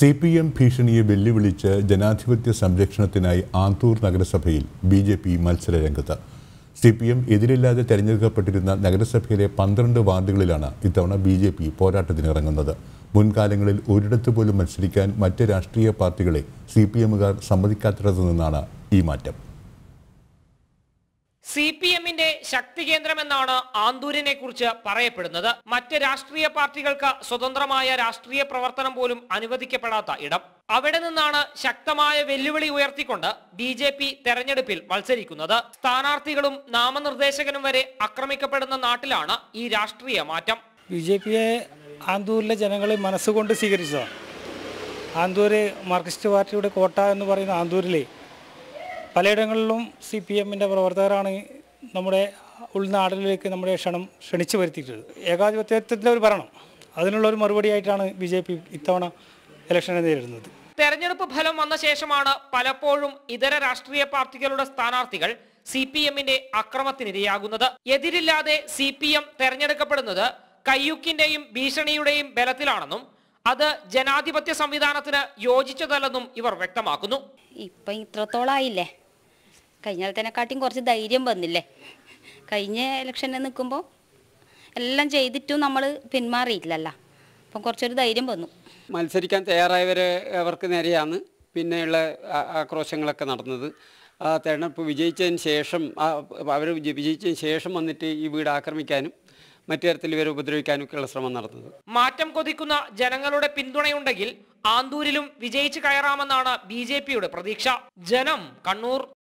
C P M ഭീഷണിയെ വെല്ലുവിളിച്ച് ജനാധിപത്യ സംരക്ഷണത്തിനായി ആന്തൂർ നഗരസഭയിൽ ബി ജെ പി മത്സരരംഗത്ത് സി പി എം എതിരില്ലാതെ തെരഞ്ഞെടുക്കപ്പെട്ടിരുന്ന നഗരസഭയിലെ പന്ത്രണ്ട് വാർഡുകളിലാണ് ഇത്തവണ ബി ജെ പി പോരാട്ടത്തിനിറങ്ങുന്നത് മുൻകാലങ്ങളിൽ ഒരിടത്ത് പോലും മത്സരിക്കാൻ മറ്റ് രാഷ്ട്രീയ പാർട്ടികളെ സി പി എമ്മുകാർ സമ്മതിക്കാത്തിടത്തു നിന്നാണ് ഈ മാറ്റം സി പി എമ്മിന്റെ ശക്തി കേന്ദ്രമെന്നാണ് ആന്തൂരിനെ കുറിച്ച് പറയപ്പെടുന്നത് മറ്റ് രാഷ്ട്രീയ പാർട്ടികൾക്ക് സ്വതന്ത്രമായ രാഷ്ട്രീയ പ്രവർത്തനം പോലും അനുവദിക്കപ്പെടാത്ത ഇടം അവിടെ നിന്നാണ് ശക്തമായ വെല്ലുവിളി ഉയർത്തിക്കൊണ്ട് ബി ജെ പി തെരഞ്ഞെടുപ്പിൽ മത്സരിക്കുന്നത് സ്ഥാനാർത്ഥികളും നാമനിർദ്ദേശകനും വരെ ആക്രമിക്കപ്പെടുന്ന നാട്ടിലാണ് ഈ രാഷ്ട്രീയ മാറ്റം ബി ജെ പിയെ ആന്തൂരിലെ ജനങ്ങൾ മനസ്സുകൊണ്ട് സ്വീകരിച്ചതാണ് ആന്തൂര് മാർക്സിസ്റ്റ് പാർട്ടിയുടെ കോട്ട എന്ന് പറയുന്ന ആന്തൂരിലെ പലയിടങ്ങളിലും സി പി എമ്മിൻ്റെ പ്രവർത്തകരാണ് നമ്മുടെ ഉൾനാടുകളിലേക്ക് നമ്മുടെ ക്ഷണം ക്ഷണിച്ചു വരുത്തിയിട്ടുള്ളത് ഏകാധിപത്യത്തിൻ്റെ ഒരു ഭരണം അതിനുള്ളൊരു മറുപടിയായിട്ടാണ് ബി ജെ പി ഇത്തവണ ഇലക്ഷനെ നേരിടുന്നത് തെരഞ്ഞെടുപ്പ് ഫലം വന്ന ശേഷമാണ് പലപ്പോഴും ഇതര രാഷ്ട്രീയ പാർട്ടികളുടെ സ്ഥാനാർത്ഥികൾ സി പി എമ്മിന്റെ അക്രമത്തിനിരയാകുന്നത് എതിരില്ലാതെ സി പി എം തെരഞ്ഞെടുക്കപ്പെടുന്നത് കയ്യൂക്കിന്റെയും ഭീഷണിയുടെയും ബലത്തിലാണെന്നും അത് ജനാധിപത്യ സംവിധാനത്തിന് യോജിച്ചതല്ലെന്നും ഇവർ വ്യക്തമാക്കുന്നു ഇപ്പം ഇത്രത്തോളമായില്ലേ കഴിഞ്ഞാലത്തേനെക്കാട്ടിയും കുറച്ച് ധൈര്യം വന്നില്ലേ കഴിഞ്ഞ ഇലക്ഷനിൽ നിൽക്കുമ്പോൾ എല്ലാം ചെയ്തിട്ടും നമ്മൾ പിന്മാറിയില്ലല്ലോ അപ്പം കുറച്ചൊരു ധൈര്യം വന്നു മത്സരിക്കാൻ തയ്യാറായവരെ അവർക്ക് നേരെയാണ് പിന്നെയുള്ള ആ- ആക്രോശങ്ങളൊക്കെ നടന്നത് ആ തെരഞ്ഞെടുപ്പ് വിജയിച്ചതിന് ശേഷം അവർ വിജയിച്ചതിന് ശേഷം വന്നിട്ട് ഈ വീട് ആക്രമിക്കാനും മറ്റു തരത്തിൽ ഇവരെ ഉപദ്രവിക്കാനൊക്കെയുള്ള ശ്രമം നടന്നത് മാറ്റം കൊതിക്കുന്ന ജനങ്ങളുടെ പിന്തുണയുണ്ടെങ്കിൽ ആന്തൂരിലും വിജയിച്ചു കയറാമെന്നാണ് ബി ജെ പിയുടെ പ്രതീക്ഷ ജനം കണ്ണൂർ